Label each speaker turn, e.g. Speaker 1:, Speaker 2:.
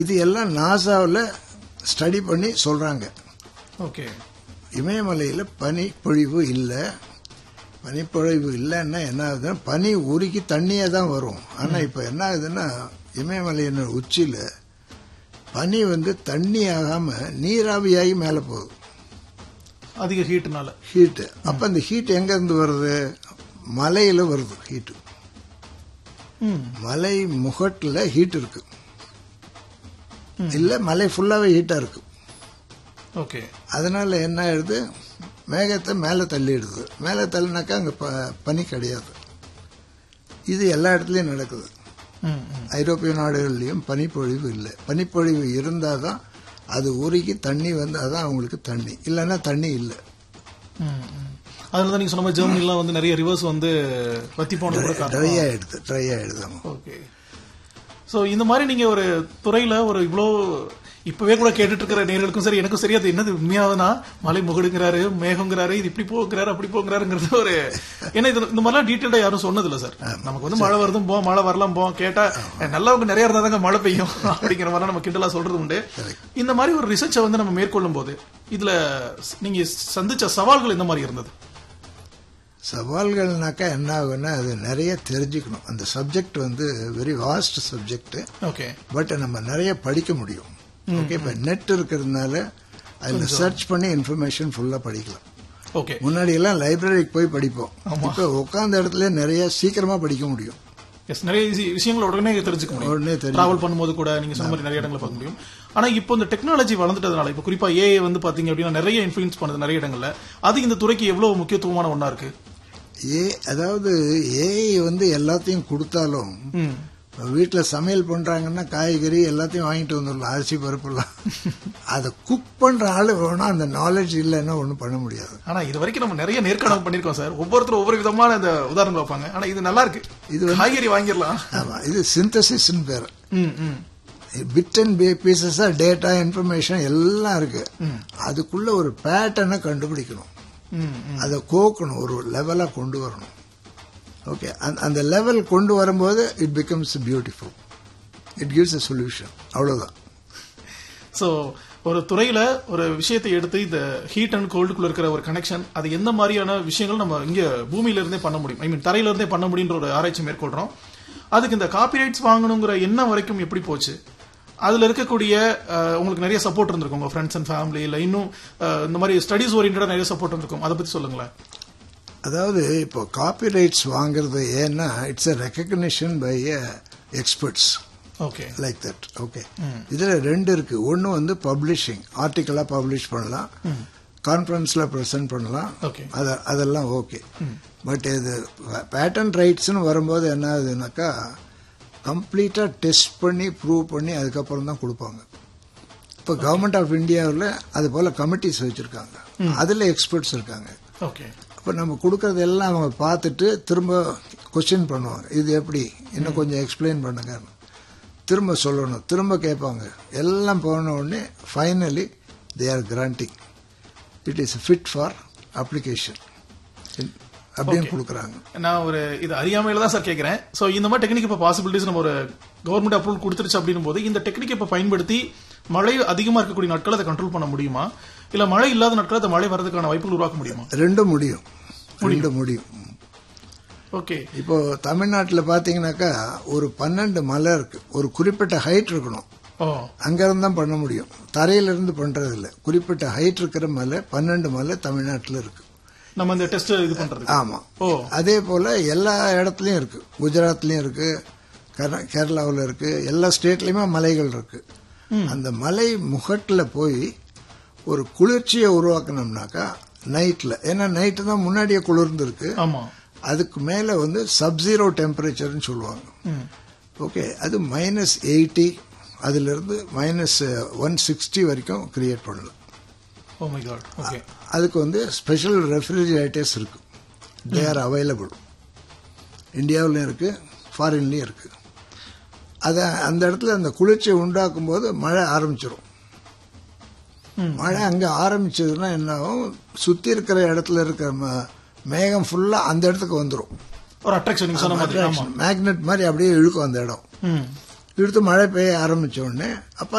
Speaker 1: இது எல்லாம் நாசாவில் ஸ்டடி பண்ணி சொல்றாங்க
Speaker 2: ஓகே
Speaker 1: இமயமலையில் பனி பொழிவு இல்லை பனிப்பொழிவு இல்லைன்னா என்ன ஆகுதுன்னா பனி உருக்கி தண்ணியே தான் வரும் ஆனால் இப்போ என்ன ஆகுதுன்னா இமயமலையின் உச்சியில் பனி வந்து தண்ணி ஆகாம நீராவியாகி மேலே போகுது
Speaker 2: அதிக ஹீட்னால
Speaker 1: ஹீட்டு அப்போ அந்த ஹீட் எங்கேருந்து வருது மலையில் வருது ஹீட்டு
Speaker 2: ம்
Speaker 1: மலை முகட்டில் ஹீட் இருக்கு இல்லை மலை ஃபுல்லாகவே ஹீட்டாக இருக்கு
Speaker 2: ஓகே
Speaker 1: அதனால என்ன ஆயிடுது மேகத்தை மேலே தள்ளிடுது மேலே தள்ளினாக்கா அங்கே ப பனி கிடையாது இது எல்லா இடத்துலையும் நடக்குது
Speaker 2: ம் ம்
Speaker 1: ஐரோப்பிய நாடுகள்லையும் பனிப்பொழிவு இல்லை பனிப்பொழிவு இருந்தால் தான் அது உருகி தண்ணி வந்து அதான் அவங்களுக்கு தண்ணி இல்லைன்னா தண்ணி இல்லை
Speaker 2: ம், ம். அதனால தான் நீங்க சொன்ன மாதிரி ஜெர்மனிலாம் வந்து நிறைய ரிவர்ஸ் வந்து வத்தி போனது கூட காரணம்
Speaker 1: ட்ரை ஆயிடுது ட்ரை ஆயிடுது ஆமா.
Speaker 2: ஓகே சோ இந்த மாதிரி நீங்க ஒரு துறையில ஒரு இவ்வளோ இப்பவே கூட கேட்டுட்டு இருக்கிற நேர்களுக்கும் சரி எனக்கும் சரி அது என்னது உண்மையாவதுனா மலை முகடுங்கிறாரு மேகங்கிறாரு இது இப்படி போகிறாரு அப்படி போகிறாருங்கிறது ஒரு ஏன்னா இது இந்த மாதிரிலாம் டீட்டெயிலா யாரும் சொன்னது இல்ல சார் நமக்கு வந்து மழை வருதும் போ மழை வரலாம் போ கேட்டா நல்லவங்க நிறைய இருந்தா தாங்க மழை பெய்யும் அப்படிங்கிற மாதிரி நம்ம கிண்டலா சொல்றது உண்டு இந்த மாதிரி ஒரு ரிசர்ச்சை வந்து நம்ம மேற்கொள்ளும் போது இதுல நீங்க சந்திச்ச சவால்கள் எந்த மாதிரி இருந்தது
Speaker 1: சவால்கள்னாக்கா என்ன ஆகுன்னா அது நிறைய தெரிஞ்சுக்கணும் அந்த சப்ஜெக்ட் வந்து very vast subject
Speaker 2: okay
Speaker 1: but நம்ம நிறைய படிக்க முடியும் ஓகே இப்போ நெட் இருக்கிறதுனால அதில் சர்ச் பண்ணி இன்ஃபர்மேஷன் ஃபுல்லாக படிக்கலாம்
Speaker 2: ஓகே
Speaker 1: முன்னாடி எல்லாம் லைப்ரரிக்கு போய் படிப்போம் இப்போ உட்காந்த இடத்துல நிறைய சீக்கிரமா படிக்க முடியும்
Speaker 2: எஸ் நிறைய ஈஸி- விஷயங்கள் உடனே தெரிஞ்சுக்க முடியும்
Speaker 1: உடனே தெரியும்
Speaker 2: டிராவல் பண்ணும்போது கூட நீங்க சொன்ன மாதிரி நிறைய இடங்களை பார்க்க முடியும் ஆனா இப்போ இந்த டெக்னாலஜி வளர்ந்துட்டதுனால இப்போ குறிப்பா ஏஐ வந்து பாத்தீங்க அப்படின்னா நிறைய இன்ஃபுளுன்ஸ் பண்ணுது நிறைய இடங்கள்ல அது இந்த துறைக்கு எவ்வளவு முக்கியத்துவமான ஒண்ணா இருக்கு
Speaker 1: ஏ அதாவது ஏஐ வந்து எல்லாத்தையும் கொடுத்தாலும்
Speaker 2: ம்.
Speaker 1: வீட்டில் சமையல் பண்றாங்கன்னா காய்கறி எல்லாத்தையும் வாங்கிட்டு வந்துடலாம் அரிசி பருப்புலாம் அதை குக் பண்ற ஆளு வேணும் அந்த நாலேஜ் இல்லைன்னா ஒன்றும் பண்ண முடியாது
Speaker 2: ஆனா இது வரைக்கும் நம்ம நிறைய நேர்காணல் பண்ணிருக்கோம் சார் ஒவ்வொருத்தரும் ஒவ்வொரு விதமான இந்த உதாரணம் பார்ப்பாங்க ஆனா இது நல்லா இருக்கு
Speaker 1: இது
Speaker 2: காய்கறி வாங்கிடலாம்
Speaker 1: ஆமா இது சிந்தசிஸ்ன்னு பேர்
Speaker 2: ம், ம்.
Speaker 1: பிட் அண்ட் பீசஸா டேட்டா இன்ஃபர்மேஷன் எல்லாம் இருக்கு அதுக்குள்ள ஒரு பேட்டர்னை கண்டுபிடிக்கணும்
Speaker 2: ம், ம்.
Speaker 1: அதை கோக்கணும் ஒரு லெவலா கொண்டு வரணும் ஓகே அந்த லெவல் கொண்டு வரும்போது it becomes beautiful it gives a solution அவ்வளவுதான்
Speaker 2: சோ ஒரு துறையில ஒரு விஷயத்தை எடுத்து இந்த ஹீட் அண்ட் கோல்டுக்குள்ள இருக்கிற ஒரு கனெக்ஷன் அது எந்த மாதிரியான விஷயங்கள் நம்ம இங்க பூமியில இருந்தே பண்ண முடியும் ஐ மீன் தரையில இருந்தே பண்ண முடியுன்ற ஒரு ஆராய்ச்சி மேற்கொள்றோம் அதுக்கு இந்த காப்பிரைட்ஸ் வாங்கணுங்கிற எண்ணம் வரைக்கும் எப்படி போச்சு அதுல இருக்கக்கூடிய அஹ், உங்களுக்கு நிறைய சப்போர்ட் இருந்திருக்கும் உங்க ஃப்ரெண்ட்ஸ் அண்ட் ஃபேமிலி இல்ல இன்னும் அஹ், இந்த மாதிரி ஸ்டடிஸ் ஓரியன்டா நிறைய சப்போர்ட் இருந்திருக்கும் அதை பத்தி சொல்லுங்களேன்
Speaker 1: அதாவது இப்போ காப்பிரைட்ஸ் வாங்குறது ஏன்னா it's a recognition by experts
Speaker 2: okay
Speaker 1: like that okay இதுல ரெண்டு இருக்கு ஒன்னு வந்து பப்ளிஷிங் ஆர்டிக்கலா பப்ளிஷ் பண்ணலாம் கான்ஃபரன்ஸ்ல ப்ரெசென்ட் பண்ணலாம்
Speaker 2: ஓகே
Speaker 1: அத அதெல்லாம் ஓகே பட் இது பேட்டன் ரைட்ஸ்னு வரும்போது என்ன ஆகுதுனாக்கா கம்ப்ளீட்டா டெஸ்ட் பண்ணி ப்ரூவ் பண்ணி அதுக்கப்புறம் தான் கொடுப்பாங்க இப்போ கவர்மெண்ட் ஆஃப் இந்தியாவில் அது போல கமிட்டிஸ் வச்சிருக்காங்க அதுல எக்ஸ்பர்ட்ஸ் இருக்காங்க
Speaker 2: ஓகே
Speaker 1: அப்போ நம்ம கொடுக்கறது எல்லாம் அவங்க பார்த்துட்டு திரும்ப கொஸ்டின் பண்ணுவாங்க இது எப்படி இன்னும் கொஞ்சம் எக்ஸ்பிளைன் பண்ணுங்க திரும்ப சொல்லணும் திரும்ப கேட்பாங்க எல்லாம் போன உடனே finally they are granting it is fit for application அப்படின்னு கொடுக்குறாங்க
Speaker 2: நான் ஒரு இது அறியாமையில தான் சார் கேட்கிறேன் சோ இந்த மாதிரி டெக்னிக் இப்ப பாசிபிலிட்டிஸ் நம்ம ஒரு கவர்மெண்ட் அப்ரூவல் கொடுத்துருச்சு அப்படின்னும் போது இந்த டெக்னிக் இப்ப பயன்படுத்தி மழை அதிகமா இருக்கக்கூடிய நாட்கள் அதை கண்ட்ரோல் பண்ண முடியுமா இல்ல மழை இல்லாத நாட்கள் அந்த மழை வரதுக்கான வாய்ப்புகள் உருவாக்க முடியுமா
Speaker 1: ரெண்டும் முடியும் ரெண்டும் முடியும்
Speaker 2: ஓகே
Speaker 1: இப்போ தமிழ்நாட்டில் பார்த்தீங்கன்னாக்கா ஒரு பன்னெண்டு மலை இருக்கு ஒரு குறிப்பிட்ட ஹைட் இருக்கணும்
Speaker 2: ஓ
Speaker 1: அங்கிருந்து தான் பண்ண முடியும் தரையிலிருந்து பண்றது இல்ல குறிப்பிட்ட ஹைட் இருக்கிற மலை பன்னெண்டு மலை தமிழ்நாட்டில் இருக்கு
Speaker 2: நம்ம இந்த டெஸ்ட் இது பண்றது
Speaker 1: ஆமா
Speaker 2: ஓ
Speaker 1: அதே போல எல்லா இடத்துலயும் இருக்கு குஜராத்லயும் இருக்கு கர- கேரளாவுல இருக்கு எல்லா ஸ்டேட்லயுமே மலைகள் இருக்கு அந்த மலை முகட்டுல போய் ஒரு குளிர்ச்சியை உருவாக்கணும்னாக்கா நைட்ல ஏன்னா நைட்டு தான் முன்னாடியே குளிர்ந்து இருக்கு
Speaker 2: ஆமா
Speaker 1: அதுக்கு மேல வந்து சப்ஜீரோ டெம்பரேச்சர்னு சொல்லுவாங்க
Speaker 2: ம்.
Speaker 1: ஓகே அது மைனஸ் எயிட்டி அதுல இருந்து மைனஸ் ஒன் சிக்ஸ்டி வரைக்கும் கிரியேட் பண்ணலாம்
Speaker 2: ஓ மை காட் ஓகே
Speaker 1: அதுக்கு வந்து ஸ்பெஷல் ரெஃப்ரிஜரேட்டர்ஸ் இருக்கு தே ஆர் அவைலபிள் இந்தியாவிலையும் இருக்கு ஃபாரின்லயும் இருக்கு அதை அந்த இடத்துல அந்த குளிர்ச்சியை உண்டாக்கும் போது மழை ஆரம்பிச்சிடும்
Speaker 2: ம்.
Speaker 1: மழை அங்கே ஆரம்பிச்சதுன்னா என்ன ஆகும் சுற்றி இருக்கிற இடத்துல இருக்கிற ம- மேகம் ஃபுல்லாக அந்த இடத்துக்கு வந்துடும்
Speaker 2: ஒரு அட்ராக்ஷன் நீங்க சொன்ன மாதிரி ஆமா
Speaker 1: மேக்னெட் மாதிரி அப்படியே இழுக்கும் அந்த இடம்
Speaker 2: ம்
Speaker 1: எடுத்து மழை பெய்ய ஆரம்பிச்ச உடனே அப்ப